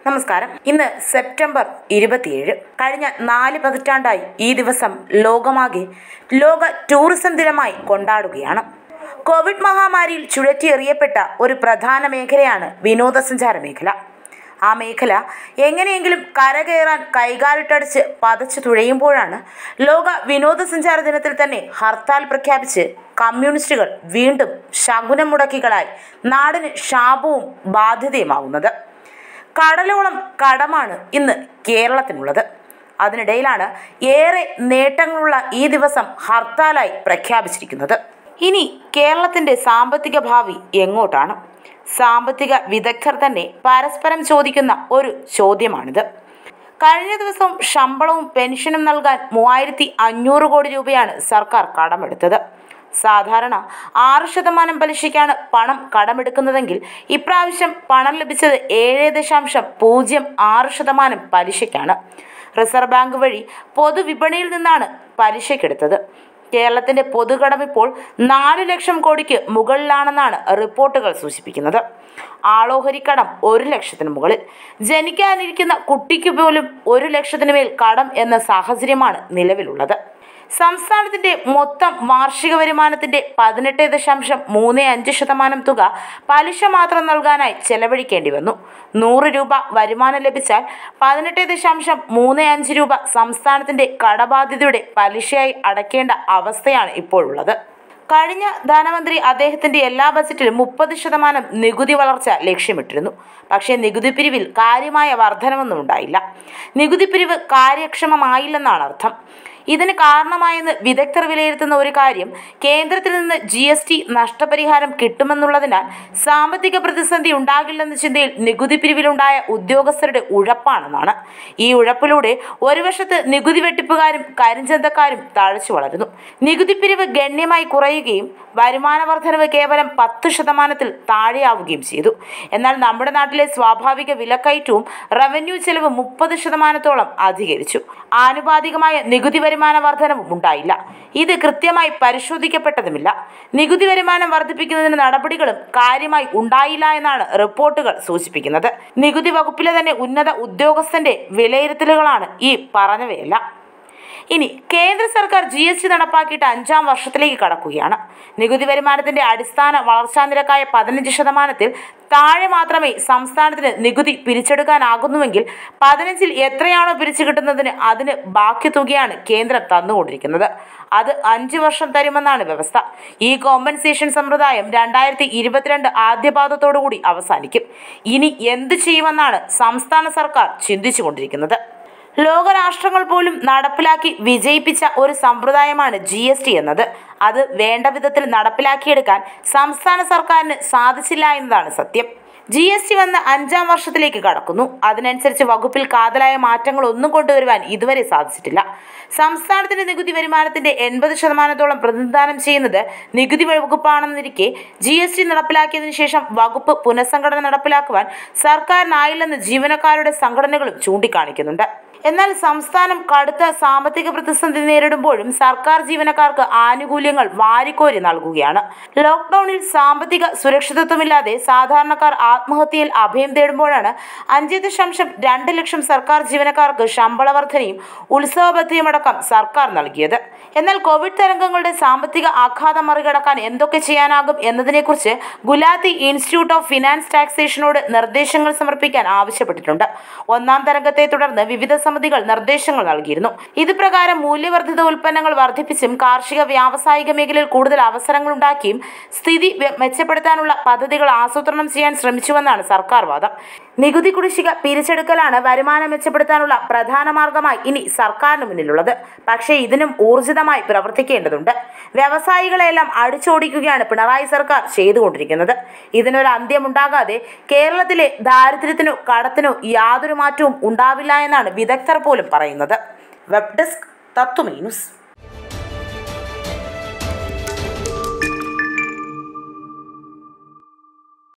നമസ്കാരം ഇന്ന് സെപ്റ്റംബർ ഇരുപത്തിയേഴ് കഴിഞ്ഞ നാല് പതിറ്റാണ്ടായി ഈ ദിവസം ലോകമാകെ ലോക ടൂറിസം ദിനമായി കൊണ്ടാടുകയാണ് കോവിഡ് മഹാമാരിയിൽ ചുഴറ്റിയെറിയപ്പെട്ട ഒരു പ്രധാന മേഖലയാണ് വിനോദസഞ്ചാര മേഖല ആ മേഖല എങ്ങനെയെങ്കിലും കരകയറാൻ കൈകാലിട്ടടിച്ച് പതച്ചു തുഴയുമ്പോഴാണ് ലോക വിനോദസഞ്ചാര ദിനത്തിൽ തന്നെ ഹർത്താൽ പ്രഖ്യാപിച്ച് കമ്മ്യൂണിസ്റ്റുകൾ വീണ്ടും ശകുനം മുടക്കികളായി നാടിന് ശാപവും ബാധ്യതയുമാവുന്നത് കടലോളം കടമാണ് ഇന്ന് കേരളത്തിനുള്ളത് അതിനിടയിലാണ് ഏറെ നേട്ടങ്ങളുള്ള ഈ ദിവസം ഹർത്താലായി പ്രഖ്യാപിച്ചിരിക്കുന്നത് ഇനി കേരളത്തിന്റെ സാമ്പത്തിക ഭാവി എങ്ങോട്ടാണ് സാമ്പത്തിക വിദഗ്ധർ തന്നെ പരസ്പരം ചോദിക്കുന്ന ഒരു ചോദ്യമാണിത് കഴിഞ്ഞ ദിവസം ശമ്പളവും പെൻഷനും നൽകാൻ മൂവായിരത്തി അഞ്ഞൂറ് കോടി രൂപയാണ് സർക്കാർ കടമെടുത്തത് സാധാരണ ആറ് ശതമാനം പലിശയ്ക്കാണ് പണം കടമെടുക്കുന്നതെങ്കിൽ ഇപ്രാവശ്യം പണം ലഭിച്ചത് ഏഴ് ദശാംശം പൂജ്യം ആറ് ശതമാനം പലിശയ്ക്കാണ് റിസർവ് ബാങ്ക് വഴി പൊതുവിപണിയിൽ നിന്നാണ് പലിശയ്ക്കെടുത്തത് കേരളത്തിന്റെ പൊതുകടം ഇപ്പോൾ നാല് ലക്ഷം കോടിക്ക് മുകളിലാണെന്നാണ് റിപ്പോർട്ടുകൾ സൂചിപ്പിക്കുന്നത് ആളോഹരിക്കടം ഒരു ലക്ഷത്തിന് മുകളിൽ ജനിക്കാനിരിക്കുന്ന കുട്ടിക്ക് പോലും ഒരു ലക്ഷത്തിന് മേൽ കടം എന്ന സാഹചര്യമാണ് നിലവിലുള്ളത് സംസ്ഥാനത്തിന്റെ മൊത്തം വാർഷിക വരുമാനത്തിന്റെ പതിനെട്ട് ദശാംശം മൂന്ന് അഞ്ച് ശതമാനം തുക പലിശ മാത്രം നൽകാനായി ചെലവഴിക്കേണ്ടി വന്നു നൂറ് രൂപ വരുമാനം ലഭിച്ചാൽ പതിനെട്ട് ദശാംശം മൂന്ന് അഞ്ച് രൂപ സംസ്ഥാനത്തിന്റെ കടബാധ്യതയുടെ പലിശയായി അടയ്ക്കേണ്ട അവസ്ഥയാണ് ഇപ്പോഴുള്ളത് കഴിഞ്ഞ ധനമന്ത്രി അദ്ദേഹത്തിന്റെ എല്ലാ ബജറ്റിലും മുപ്പത് ശതമാനം നികുതി വളർച്ച ലക്ഷ്യമിട്ടിരുന്നു പക്ഷേ നികുതി പിരിവിൽ കാര്യമായ വർധനവൊന്നും ഉണ്ടായില്ല നികുതി പിരിവ് കാര്യക്ഷമമായില്ലെന്നാണ് അർത്ഥം ഇതിന് കാരണമായെന്ന് വിദഗ്ധർ വിലയിരുത്തുന്ന ഒരു കാര്യം കേന്ദ്രത്തിൽ നിന്ന് ജി എസ് ടി നഷ്ടപരിഹാരം കിട്ടുമെന്നുള്ളതിനാൽ സാമ്പത്തിക പ്രതിസന്ധി ഉണ്ടാകില്ലെന്ന ചിന്തയിൽ നികുതി പിരിവിലുണ്ടായ ഉദ്യോഗസ്ഥരുടെ ഉഴപ്പാണെന്നാണ് ഈ ഉഴപ്പിലൂടെ ഒരു വശത്ത് നികുതി വെട്ടിപ്പുകാരും കരിഞ്ചന്തക്കാരും തഴച്ചു വളരുന്നു നികുതി പിരിവ് ഗണ്യമായി കുറയുകയും വരുമാന വർധനവ് കേവലം പത്ത് ശതമാനത്തിൽ താഴെയാവുകയും ചെയ്തു എന്നാൽ നമ്മുടെ നാട്ടിലെ സ്വാഭാവിക വിലക്കയറ്റവും റവന്യൂ ചെലവ് മുപ്പത് ശതമാനത്തോളം അധികരിച്ചു ആനുപാതികമായ നികുതി വരുമാന വർധനവും ഉണ്ടായില്ല ഇത് കൃത്യമായി പരിശോധിക്കപ്പെട്ടതുമില്ല നികുതി വരുമാനം വർദ്ധിപ്പിക്കുന്നതിന് നടപടികളും കാര്യമായി ഉണ്ടായില്ല എന്നാണ് റിപ്പോർട്ടുകൾ സൂചിപ്പിക്കുന്നത് നികുതി വകുപ്പിലെ തന്നെ ഉന്നത ഉദ്യോഗസ്ഥന്റെ വിലയിരുത്തലുകളാണ് ഈ പറഞ്ഞവയെല്ലാം ഇനി കേന്ദ്ര സർക്കാർ ജി എസ് ടി നടപ്പാക്കിയിട്ട് അഞ്ചാം വർഷത്തിലേക്ക് കടക്കുകയാണ് നികുതി വരുമാനത്തിന്റെ അടിസ്ഥാന വളർച്ചാ നിരക്കായ പതിനഞ്ച് ശതമാനത്തിൽ താഴെ മാത്രമേ സംസ്ഥാനത്തിന് നികുതി പിരിച്ചെടുക്കാനാകുന്നുവെങ്കിൽ പതിനഞ്ചിൽ എത്രയാണോ പിരിച്ചു കിട്ടുന്നതിന് അതിന് ബാക്കി തുകയാണ് കേന്ദ്രം തന്നുകൊണ്ടിരിക്കുന്നത് അത് അഞ്ച് വർഷം തരുമെന്നാണ് വ്യവസ്ഥ ഈ കോമ്പൻസേഷൻ സമ്പ്രദായം രണ്ടായിരത്തി ഇരുപത്തിരണ്ട് ആദ്യപാദത്തോടുകൂടി അവസാനിക്കും ഇനി എന്ത് ചെയ്യുമെന്നാണ് സംസ്ഥാന സർക്കാർ ചിന്തിച്ചുകൊണ്ടിരിക്കുന്നത് ലോകരാഷ്ട്രങ്ങൾ പോലും നടപ്പിലാക്കി വിജയിപ്പിച്ച ഒരു സമ്പ്രദായമാണ് ജി എസ് ടി എന്നത് അത് വേണ്ട വിധത്തിൽ നടപ്പിലാക്കിയെടുക്കാൻ സംസ്ഥാന സർക്കാരിന് സാധിച്ചില്ല എന്നതാണ് സത്യം ജി എസ് ടി വന്ന് അഞ്ചാം വർഷത്തിലേക്ക് കടക്കുന്നു അതിനനുസരിച്ച് വകുപ്പിൽ കാതലായ മാറ്റങ്ങൾ ഒന്നും കൊണ്ടുവരുവാൻ ഇതുവരെ സാധിച്ചിട്ടില്ല സംസ്ഥാനത്തിന്റെ നികുതി വരുമാനത്തിന്റെ എൺപത് ശതമാനത്തോളം പ്രതിനിധാനം ചെയ്യുന്നത് നികുതി വകുപ്പാണെന്നിരിക്കെ ജി എസ് ടി നടപ്പിലാക്കിയതിനു ശേഷം വകുപ്പ് പുനഃസംഘടന നടപ്പിലാക്കുവാൻ സർക്കാരിനായില്ലെന്ന് ജീവനക്കാരുടെ സംഘടനകളും ചൂണ്ടിക്കാണിക്കുന്നുണ്ട് എന്നാൽ സംസ്ഥാനം കടുത്ത സാമ്പത്തിക പ്രതിസന്ധി നേരിടുമ്പോഴും സർക്കാർ ജീവനക്കാർക്ക് ആനുകൂല്യങ്ങൾ വാരിക്കോരി നൽകുകയാണ് ലോക്ക്ഡൌണിൽ സാമ്പത്തിക സുരക്ഷിതത്വമില്ലാതെ സാധാരണക്കാർ ആത്മഹത്യയിൽ അഭയം തേടുമ്പോഴാണ് അഞ്ച് ദശാംശം രണ്ട് ലക്ഷം സർക്കാർ ജീവനക്കാർക്ക് ശമ്പള വർധനയും ഉത്സവ ബദ്ധയുമടക്കം സർക്കാർ നൽകിയത് എന്നാൽ കോവിഡ് തരംഗങ്ങളുടെ സാമ്പത്തിക ആഘാതം മറികടക്കാൻ എന്തൊക്കെ ചെയ്യാനാകും എന്നതിനെക്കുറിച്ച് ഗുലാത്തി ഇൻസ്റ്റിറ്റ്യൂട്ട് ഓഫ് ഫിനാൻസ് ടാക്സേഷനോട് നിർദ്ദേശങ്ങൾ സമർപ്പിക്കാൻ ആവശ്യപ്പെട്ടിട്ടുണ്ട് ഒന്നാം തരംഗത്തെ തുടർന്ന് വിവിധ സമിതികൾ നിർദ്ദേശങ്ങൾ നൽകിയിരുന്നു ഇത് പ്രകാരം മൂല്യവർദ്ധിത ഉൽപ്പന്നങ്ങൾ വർദ്ധിപ്പിച്ചും കാർഷിക വ്യാവസായിക മേഖലയിൽ കൂടുതൽ അവസരങ്ങൾ ഉണ്ടാക്കിയും സ്ഥിതി വെ- മെച്ചപ്പെടുത്താനുള്ള പദ്ധതികൾ ആസൂത്രണം ചെയ്യാൻ ശ്രമിച്ചുവെന്നാണ് സർക്കാർ വാദം നികുതി കുടിശ്ശിക പിരിച്ചെടുക്കലാണ് വരുമാനം മെച്ചപ്പെടുത്താനുള്ള പ്രധാന മാർഗമായി ഇനി സർക്കാരിന് മുന്നിലുള്ളത് പക്ഷേ ഇതിനും ഊർജിതമായി പ്രവർത്തിക്കേണ്ടതുണ്ട് വ്യവസായികളെല്ലാം അടിച്ചോടിക്കുകയാണ് പിണറായി സർക്കാർ ചെയ്തുകൊണ്ടിരിക്കുന്നത് ഇതിനൊരു അന്ത്യമുണ്ടാകാതെ കേരളത്തിലെ ദാരിദ്ര്യത്തിനോ കടത്തിനോ യാതൊരു മാറ്റവും ഉണ്ടാവില്ല എന്നാണ് വിദഗ്ധർ പോലും പറയുന്നത് വെബ് ഡെസ്ക് തത്വമീ ന്യൂസ്